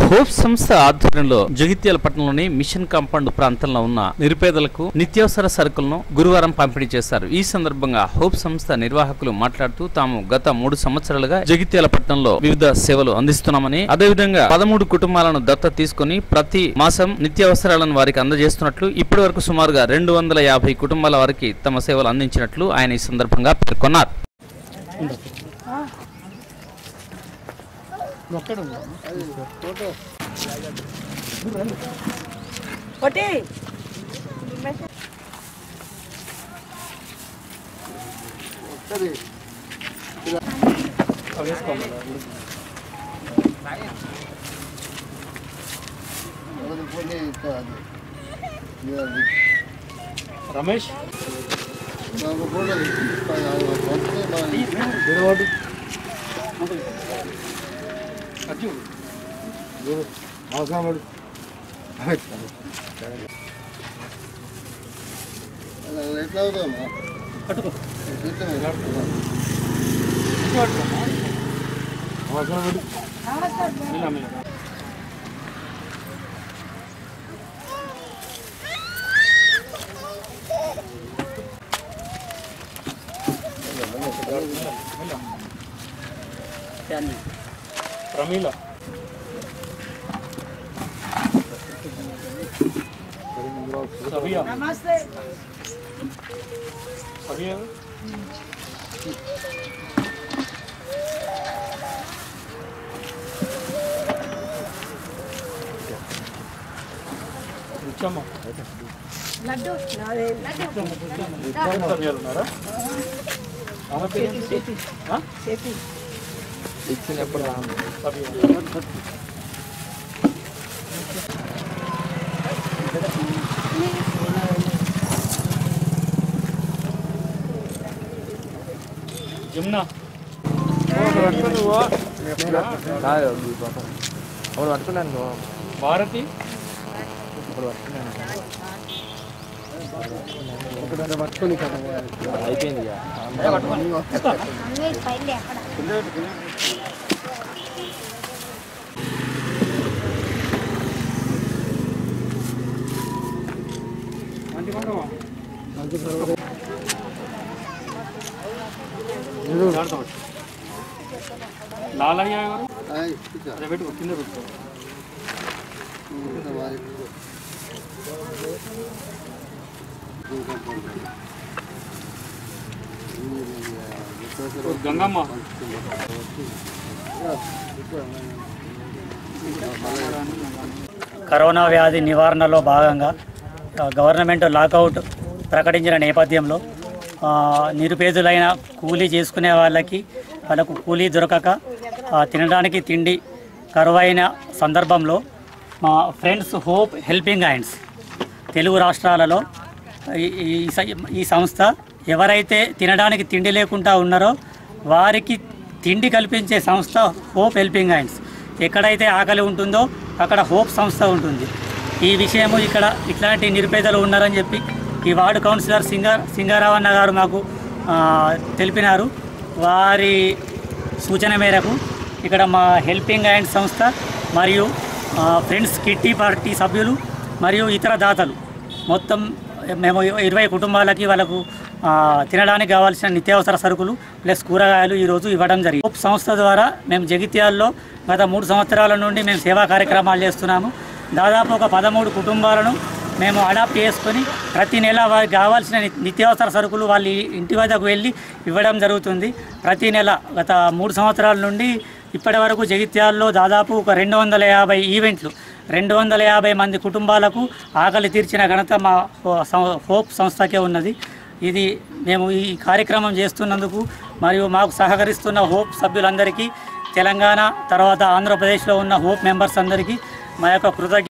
Hope సంస్థ ఆధ్వర్యంలో జగిత్యాల పట్టణంలోని మిషన్ కాంపౌండ్ ప్రాంతంలో ఉన్న నిరుపేదలకు నిత్యావసర సరుకులను గురువారం పంపిణీ చేశారు ఈ సందర్భంగా హోప్ సంస్థ నిర్వాహకులు మాట్లాడుతూ తాము గత మూడు సంవత్సరాలుగా జగిత్యాల పట్టణంలో వివిధ సేవలు అందిస్తున్నామని అదేవిధంగా పదమూడు కుటుంబాలను దత్త తీసుకుని ప్రతి మాసం నిత్యావసరాలను వారికి అందజేస్తున్నట్లు ఇప్పటి వరకు సుమారుగా రెండు వందల యాభై కుటుంబాల వారికి తమ సేవలు అందించినట్లు ఆయన ఈ సందర్భంగా పేర్కొన్నారు ఒకటి రమేష్ ఎట్లా అవుతామా పట్టుకో ప్రమీల సబియా నమస్తే సబియా ఇచ్చమ్మా లడ్డు నాదే లడ్డు సభ్యులు ఉన్నారా ఆమె పేరు ఏంటి? ఆ? చెప్పి సభ్యులు. జమునా అవును పట్టుకున్నాను భారతి అయిపోయింది ఇక లాలయ్య ఎవరు అదే పెట్టుకో కింద పెట్టుకో గంగమ్మ కరోనా వ్యాధి నివారణలో భాగంగా ఆ, గవర్నమెంట్ లాకౌట్ ప్రకటించిన నేపథ్యంలో ఆ, నిరుపేదలైన కూలీ చేసుకునే వాళ్ళకి వాళ్ళకు కూలీ దొరకక ఆ, తినడానికి తిండి కరువైన సందర్భంలో మా friends hope helping hands Telugu రాష్ట్రాలలో ఈ- ఈ స- ఈ సంస్థ ఎవరైతే తినడానికి తిండి లేకుండా ఉన్నారో వారికి తిండి కల్పించే సంస్థ హోప్ హెల్పింగ్ హ్యాండ్స్ ఎక్కడైతే ఆకలి ఉంటుందో అక్కడ హోప్ సంస్థ ఉంటుంది ఈ విషయము ఇక్కడ ఇట్లాంటి నిరుపేదలు ఉన్నారని చెప్పి ఈ వార్డు కౌన్సిలర్ సింగార్ సింగారావన్న గారు మాకు ఆ, తెలిపినారు వారి సూచన మేరకు ఇక్కడ మా హెల్పింగ్ హ్యాండ్ సంస్థ మరియు ఆ, ఫ్రెండ్స్ కిట్టి పార్టీ సభ్యులు మరియు ఇతర దాతలు మొత్తం మేము ఇరవై కుటుంబాలకి వాళ్ళకు ఆ, తినడానికి కావాల్సిన నిత్యావసర సరుకులు ప్లస్ కూరగాయలు ఈరోజు ఇవ్వడం జరిగింది హోప్ సంస్థ ద్వారా మేము జగిత్యాల్లో గత మూడు సంవత్సరాల నుండి మేము సేవా కార్యక్రమాలు చేస్తున్నాము దాదాపు ఒక పదమూడు కుటుంబాలను మేము అడాప్ట్ చేసుకొని ప్రతి నెల వారికి కావాల్సిన ని- నిత్యావసర సరుకులు వాళ్ళ ఇంటి వద్దకు వెళ్ళి ఇవ్వడం జరుగుతుంది ప్రతి నెల గత మూడు సంవత్సరాల నుండి ఇప్పటి వరకు జగిత్యాల్లో దాదాపు ఒక రెండు వందల యాభై ఈవెంట్లు రెండు వందల యాభై మంది కుటుంబాలకు ఆకలి తీర్చిన ఘనత మా హో- సం- హోప్ సంస్థకే ఉన్నది ఇది మేము ఈ కార్యక్రమం చేస్తున్నందుకు మరియు మాకు సహకరిస్తున్న హోప్ సభ్యులందరికీ తెలంగాణ తర్వాత ఆంధ్రప్రదేశ్లో ఉన్న హోప్ మెంబర్స్ అందరికీ మా యొక్క కృతజ్ఞ